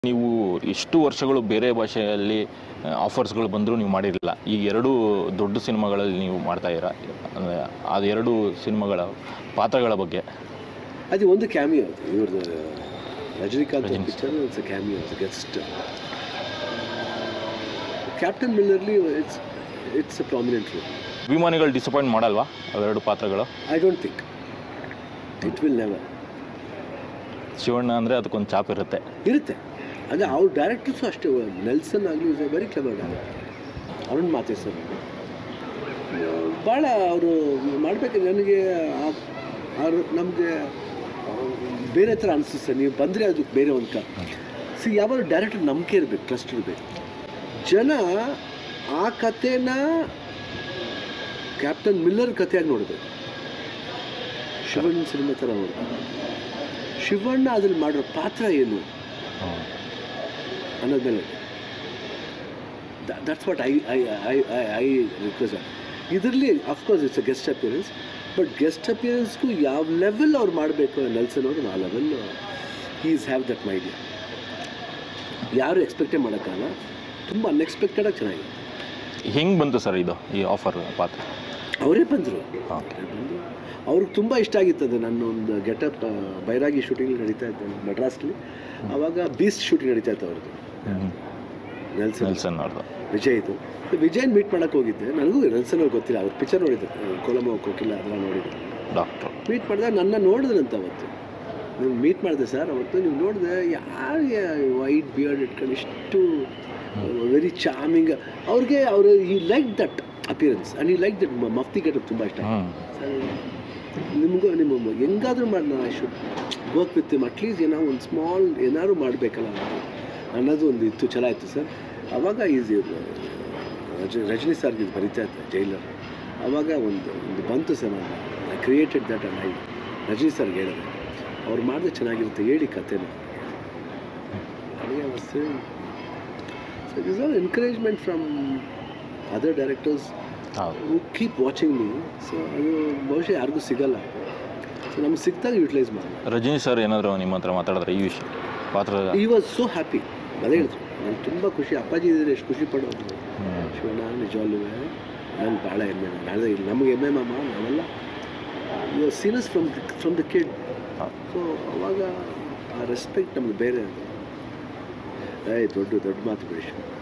ನೀವು ಎಷ್ಟು ವರ್ಷಗಳು ಬೇರೆ ಭಾಷೆಯಲ್ಲಿ ಆಫರ್ಸ್ಗಳು ಬಂದರೂ ನೀವು ಮಾಡಿರಲಿಲ್ಲ ಈ ಎರಡು ದೊಡ್ಡ ಸಿನಿಮಾಗಳಲ್ಲಿ ನೀವು ಮಾಡ್ತಾ ಇದ್ದೀರಾ ಅಂದರೆ ಅದು ಎರಡು ಸಿನಿಮಾಗಳ ಪಾತ್ರಗಳ ಬಗ್ಗೆ ಅದು ಒಂದು ಕ್ಯಾಮಿಯೋ ಅದು ಇವ್ರದ್ದು Rajinikanth picture it's uh cameo it's guest Captain ಮಿಲ್ಲರ್ಲಿ it's it's uh prominent role ಅಭಿಮಾನಿಗಳು ಡಿಸಪಾಯಿಂಟ್ ಮಾಡಲ್ವಾ ಅವೆರಡು ಪಾತ್ರಗಳು I don't think it will never Shivanna ಅಂದರೆ ಅದಕ್ಕೊಂದು ಚಾಪ್ ಇರುತ್ತೆ ಇರುತ್ತೆ ಅಂದರೆ ಅವ್ರ ಡೈರೆಕ್ಟರ್ಸು ಅಷ್ಟೇ ನೆಲ್ಸನ್ ಆಗಲಿ is a very clever director Arun Matheswaran ಭಾಳ ಅವರು ಮಾಡಬೇಕು ನನಗೆ ಅವರು ನಮಗೆ ಬೇರೆ ಥರ ಅನಿಸುತ್ತೆ ನೀವು ಬಂದರೆ ಅದಕ್ಕೆ ಬೇರೆ ಒಂದು ಕ ಸಿ ಯಾವಾಗ ಡೈರೆಕ್ಟರ್ ನಂಬಿಕೆ ಇರಬೇಕು ಟ್ರಸ್ಟ್ ಇರಬೇಕು ಜನ ಆ ಕಥೆನ ಕ್ಯಾಪ್ಟನ್ ಮಿಲ್ಲರ್ ಕಥೆಯಾಗಿ ನೋಡಬೇಕು ಶಿವಣ್ಣ ಸಿನಿಮಾ ಥರ ನೋಡಬೇಕು ಶಿವಣ್ಣ ಅದ್ರಲ್ಲಿ ಮಾಡಿರೋ ಪಾತ್ರ ಏನು ಅನ್ನೋದ್ಮೇಲೆ that's what I I I I I request ಇದರಲ್ಲಿ of course it's uh guest appearance but guest ಅಪಿಯರೆನ್ಸ್ಗೂ ಯಾವ ಲೆವೆಲ್ ಅವ್ರು ಮಾಡಬೇಕು ನೆಲ್ಸನ್ ಅವರು ಆ level is have that my idea ಯಾರು ಎಕ್ಸ್ಪೆಕ್ಟೇ ಮಾಡೋಕ್ಕಲ್ಲ ತುಂಬ ಅನ್ಎಕ್ಸ್ಪೆಕ್ಟೆಡಾಗಿ ಚೆನ್ನಾಗಿದೆ ಹೆಂಗೆ ಬಂತು ಸರ್ ಇದು ಈ ಆಫರ್ ಪಾತ್ರ ಅವರೇ ಬಂದರು ಹಾಂ ಬಂದು ಅವ್ರಿಗೆ ತುಂಬ ಇಷ್ಟ ಆಗಿತ್ತು ಅದು ನನ್ನ ಒಂದು ಗೆಟಪ್ ಬೈರಾಗಿ ಶೂಟಿಂಗ್ ನಡೀತಾ ಇತ್ತು ಮಡ್ರಾಸ್ಲಿ ಆವಾಗ ಬೀಸ್ಟ್ ಶೂಟಿಂಗ್ ನಡೀತಾ ಇತ್ತು ಅವ್ರದ್ದು ನೆಲ್ಸನ್ ನೆಲ್ಸನ್ ಅವ್ರದ್ದು ವಿಜಯ್ ಇದು ವಿಜಯನ್ ಮೀಟ್ ಮಾಡೋಕ್ಕೆ ಹೋಗಿದ್ದೆ ನನಗೂ ನೆಲ್ಸನ್ ಅವ್ರಿಗೆ ಗೊತ್ತಿಲ್ಲ ಅವ್ರ ಪಿಕ್ಚರ್ ನೋಡಿದ್ದೆ ಕೋಲಮ ಕೋಕಿಲ್ಲ ಅದೆಲ್ಲ ನೋಡಿದ್ದೆ ಡಾಕ್ಟ್ರು ಮೀಟ್ ಮಾಡಿದಾಗ ನನ್ನ ನೋಡಿದ್ರಂತ ಅವತ್ತು ನೀವು ಮೀಟ್ ಮಾಡಿದೆ ಸರ್ ಅವತ್ತು ನೀವು ನೋಡಿದೆ ಯಾರಿಗೆ ವೈಟ್ ಬಿಯರ್ಡ್ ಇಟ್ಕೊಂಡು ಇಷ್ಟು ವೆರಿ ಚಾಮಿಂಗ್ ಅವ್ರಿಗೆ ಅವರು ಈ ಲೈಕ್ ದಟ್ ಅಪಿಯರೆನ್ಸ್ ಆ್ಯಂಡ್ ಈ ಲೈಕ್ ದಟ್ ಮಫ್ತಿ ಗೆಟಪ್ ತುಂಬ ಇಷ್ಟ ಹ್ಞೂ ಸರ್ ನಿಮಗೂ ನಿಮ್ಮ ಹೆಂಗಾದ್ರೂ ಮಾಡಿ ನಾ ಐ ಶುಡ್ ವರ್ಕ್ ವಿತ್ ನಿಮ್ ಅಟ್ಲೀಸ್ಟ್ ಏನೋ ಒಂದು ಸ್ಮಾಲ್ ಏನಾದ್ರು ಮಾಡಬೇಕಲ್ಲ ಅನ್ನೋದು ಒಂದು ಇತ್ತು ಛಲ ಇತ್ತು ಸರ್ ಆವಾಗ ಈಸ್ ರಜ ರಜನಿ ಸರ್ಗೆ ಇದು ಬರೀತಾ ಇದ್ದೆ ಜೈಲರ್ ಆವಾಗ ಒಂದು ಒಂದು ಬಂತು ಸರ್ ನಾನು I created that and I Rajini ಸರ್ಗೆ ಹೇಳಿದೆ ಅವ್ರು ಮಾಡಿದ್ರೆ ಚೆನ್ನಾಗಿರುತ್ತೆ ಹೇಳಿ ಕಥೆನ ನನಗೆ so this are encouragement from other directors ಹೌದು ಕೀಪ್ ವಾಚಿಂಗ್ ಮೀ ಸೊ ಅದು ಬಹುಶಃ ಯಾರಿಗೂ ಸಿಗಲ್ಲ ಸೊ ನಮ್ಗೆ ಸಿಕ್ತಾಗ ಯೂಟಿಲೈಸ್ ಮಾಡೋಣ ರಜನಿ ಸರ್ ಏನಾದರೂ ನಿಮ್ಮ ಹತ್ರ ಮಾತಾಡಿದ್ರೆ ಈ ವಿಷಯ ಪಾತ್ರದ ಈ ವಾಸ್ ಸೋ ಹ್ಯಾಪಿ ಅದೇ ಹೇಳಿದ್ರು ನಂಗೆ ತುಂಬ ಖುಷಿ ಅಪ್ಪಾಜಿ ಇದ್ರೆ ಎಷ್ಟು ಖುಷಿ ಪಡೋದು ಹ್ಮ್. ಶಿವಣ್ಣ ನಿಜವಾಗ್ಲೂ ನಂಗೆ ಭಾಳ ಹೆಮ್ಮೆ ನಾಳೆ ಇಲ್ಲಿ ನಮಗೆ ಹೆಮ್ಮೆ ಮಾಮ ನಾವೆಲ್ಲ you seen us from from the kid ಹೌದು. ಸೊ ಅವಾಗ ಆ ರೆಸ್ಪೆಕ್ಟ್ ನಮ್ಗೆ ಬೇರೆ ಅದು ಏಯ್ ದೊಡ್ಡ ದೊಡ್ಡ ಮಾತು ಬಿಡಿ ಶಿವ